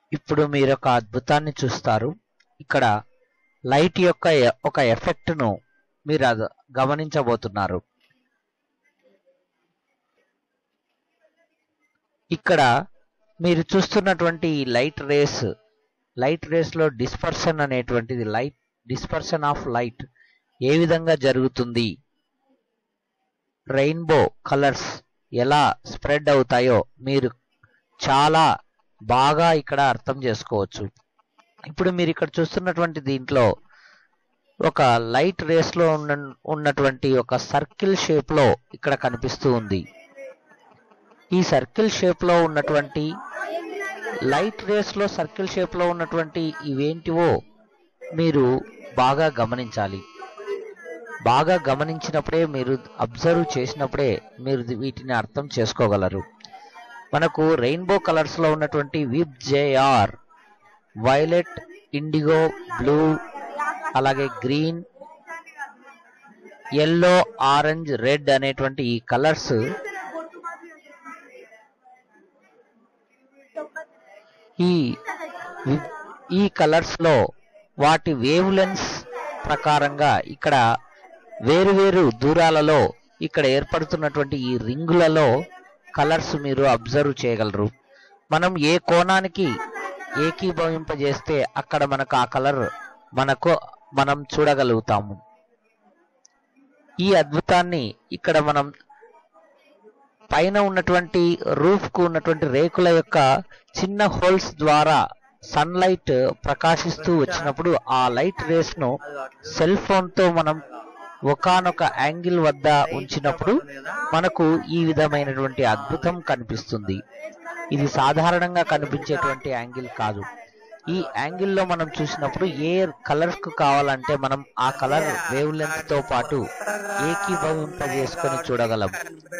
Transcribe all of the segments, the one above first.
ఇప్పుడు మీరు ఒక అద్భుతాన్ని చూస్తారు ఇక్కడ లైట్ యొక్క ఎ- ఒక ఎఫెక్ట్ ను మీరు అద- గమనించబోతున్నారు ఇక్కడ మీరు చూస్తున్నటువంటి ఈ లైట్ రేస్ లైట్ రేస్ లో డిస్పర్షన్ అనేటువంటిది లైట్ డిస్పర్షన్ ఆఫ్ లైట్ ఏ విధంగా జరుగుతుంది రెయిన్బో కలర్స్ ఎలా స్ప్రెడ్ అవుతాయో మీరు చాలా బాగా ఇక్కడ అర్థం చేసుకోవచ్చు ఇప్పుడు మీరు ఇక్కడ చూస్తున్నటువంటి దీంట్లో ఒక లైట్ రేస్ లో ఉన్న ఉన్నటువంటి ఒక సర్కిల్ షేప్ లో ఇక్కడ కనిపిస్తూ ఉంది ఈ సర్కిల్ షేప్ లో ఉన్నటువంటి లైట్ రేస్ లో సర్కిల్ షేప్ లో ఉన్నటువంటి ఇవేంటివో మీరు బాగా గమనించాలి బాగా గమనించినప్పుడే మీరు అబ్జర్వ్ చేసినప్పుడే మీరు ది- వీటిని అర్థం చేసుకోగలరు మనకు రెయిన్బో కలర్స్ లో ఉన్నటువంటి విప్ జేఆర్ వైలెట్ ఇండిగో బ్లూ అలాగే గ్రీన్ ఎల్లో ఆరెంజ్ రెడ్ అనేటువంటి ఈ కలర్స్ ఈ వి- ఈ కలర్స్ లో వాటి వేవ్ లెన్స్ ప్రకారంగా ఇక్కడ వేరువేరు దూరాలలో ఇక్కడ ఏర్పడుతున్నటువంటి ఈ రింగులలో కలర్స్ మీరు అబ్జర్వ్ చేయగలరు మనం ఏ కోణానికి ఏకీభవింపజేస్తే అక్కడ మనకు ఆ కలర్ మనకు మనం చూడగలుగుతాము ఈ అద్భుతాన్ని ఇక్కడ మనం పైన ఉన్నటువంటి రూఫ్ కు ఉన్నటువంటి రేకుల యొక్క చిన్న హోల్స్ ద్వారా సన్లైట్ ప్రకాశిస్తూ వచ్చినప్పుడు ఆ లైట్ రేస్ ను సెల్ ఫోన్ తో మనం ఒకానొక యాంగిల్ వద్ద ఉంచినప్పుడు మనకు ఈ విధమైనటువంటి అద్భుతం కనిపిస్తుంది ఇది సాధారణంగా కనిపించేటువంటి యాంగిల్ కాదు ఈ యాంగిల్లో మనం చూసినప్పుడు ఏ కలర్స్ కు కావాలంటే మనం ఆ కలర్ వేవ్ లెంత్ తో పాటు ఏకీభవింపజేసుకొని చూడగలం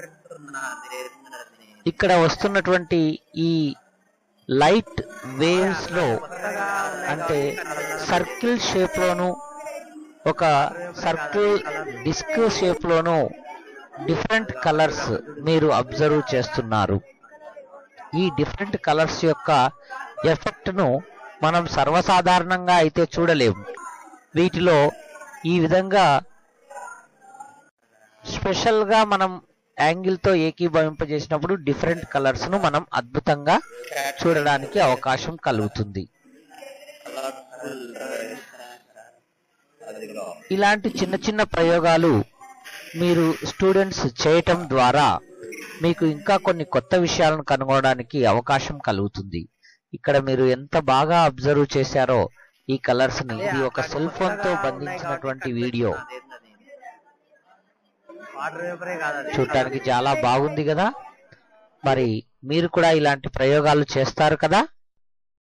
ఇక్కడ వస్తున్నటువంటి ఈ లైట్ వేవ్స్ లో అంటే సర్కిల్ షేప్ లోను ఒక సర్కిల్ డిస్క్ షేప్ లోను డిఫరెంట్ కలర్స్ మీరు అబ్జర్వ్ చేస్తున్నారు ఈ డిఫరెంట్ కలర్స్ యొక్క ఎఫెక్ట్ ను మనం సర్వసాధారణంగా అయితే చూడలేము వీటిలో ఈ విధంగా స్పెషల్ గా మనం యాంగిల్ తో ఏకీభవింపజేసినప్పుడు డిఫరెంట్ కలర్స్ ను మనం అద్భుతంగా చూడడానికి అవకాశం కలుగుతుంది ఇలాంటి చిన్న చిన్న ప్రయోగాలు మీరు స్టూడెంట్స్ చేయటం ద్వారా మీకు ఇంకా కొన్ని కొత్త విషయాలను కనుగొనడానికి అవకాశం కలుగుతుంది ఇక్కడ మీరు ఎంత బాగా అబ్జర్వ్ చేశారో ఈ కలర్స్ ని ఇది ఒక సెల్ ఫోన్ తో బంధించినటువంటి వీడియో వాటర్ వేపరే కాదు అది. చూడటానికి చాలా బాగుంది కదా మరి మీరు కూడా ఇలాంటి ప్రయోగాలు చేస్తారు కదా